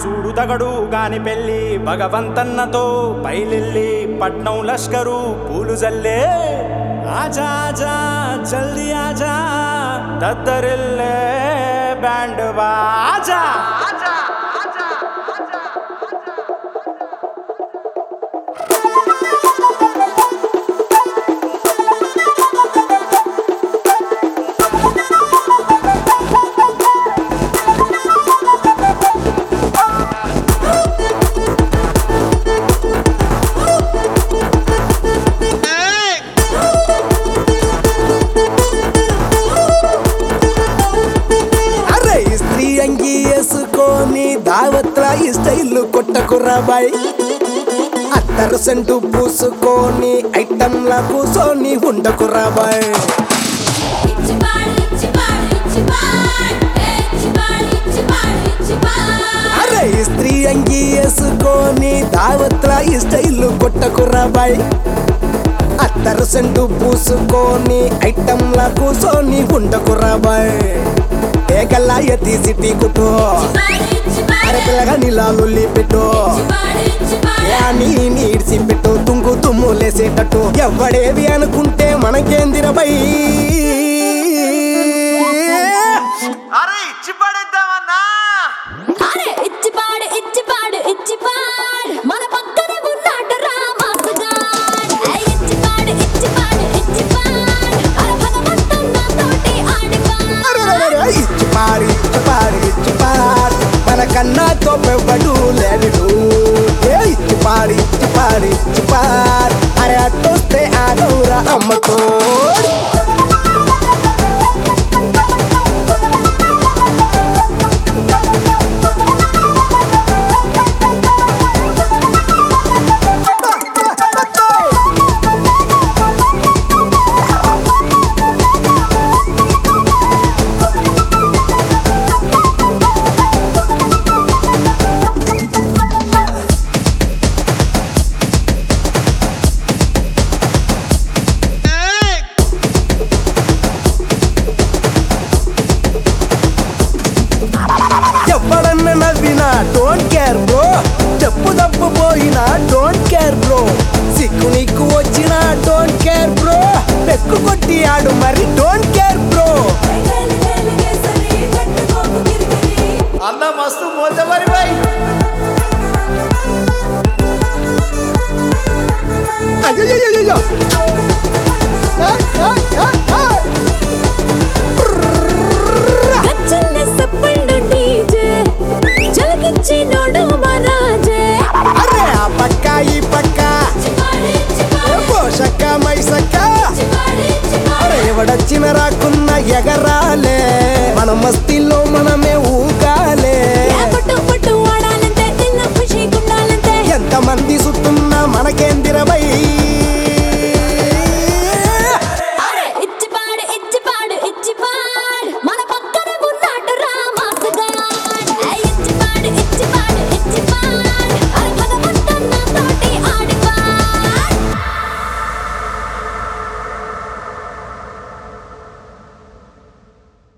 చూడు తగడు గాని పెళ్ళి భగవంతన్నతో పైలిల్లి పట్నం లష్కరు పూలు జల్లే ఆజా ఆజా జల్దీ ఆజా దద్దరిల్లే బ్యాండ్ బాజా అరే స్త్రీ అంగి వేసుకొని దావత్ర ఈ స్టైల్ కొట్టకురా బాయ్ అత్తరు సెంటు పూసుకొని ఐటంలా కూసోని ఉండకురా బాయ్ అరే స్త్రీ అంగి వేసుకొని దావత్ర ఈ స్టైల్ కొట్టకురా బాయ్ అత్తరు సెంటు పూసుకొని ఐటంలా కూసోని ఉండకురా బాయ్ ఏకల్లా ఎత్తి సిటీ కుట్టు అరే పిల్లగా నీలాలు పెట్టు యాని నీడ్సి పెట్టు తుంగు తుమ్ము లేసేటట్టు ఎవడేవి అనుకుంటే మనకేందిరబై అరే ఇచ్చి పడేద్దామన్నా అరే ఇచ్చి పాడు ఇచ్చి పాడు ఇచ్చి పాడు మన పక్కనే ఉన్నాడు రామాసుగాడ్ ఏయ్ ఇచ్చి పాడు ఇచ్చి పాడు ఇచ్చి పాడు అరే భగవంతుడు నాతోటి ఆడుకో ఇచ్చి పాడి ఇచ్చి పాడి ఇచ్చి పాడి మన కన్నా తోపెవ్వడు లేడు ఏ ఇచ్చి పాడి ఇచ్చి పాడి ఇచ్చి పాడి అరే అట్టొస్తే ఆడవురా అమ్మతో ఎవడన్న నవ్వినా డోంట్ కేర్ బ్రో చెప్పు తప్పు పోయినా డోంట్ కేర్ బ్రో సిక్కు నీకు వచ్చినా డోంట్ కేర్ బ్రో పెక్కు కొట్టి ఆడు మరి డోంట్ కేర్ బ్రో అన్న మస్తు మోత మరి బాయ్ అయ్యయ్యయ్యయ్యో. ఏయ్, ఏయ్, ఏయ్, ఏయ్. గచ్చల్ని సప్పళ్ళు డీజే జలకిచ్చి నోడు మరాజే అరే ఆ పక్క ఈ పక్క ఏ పోషక్క మైసక్క అరే ఎవడొచ్చిన రాకున్న ఎగరాలే మన మస్తిలో మనమే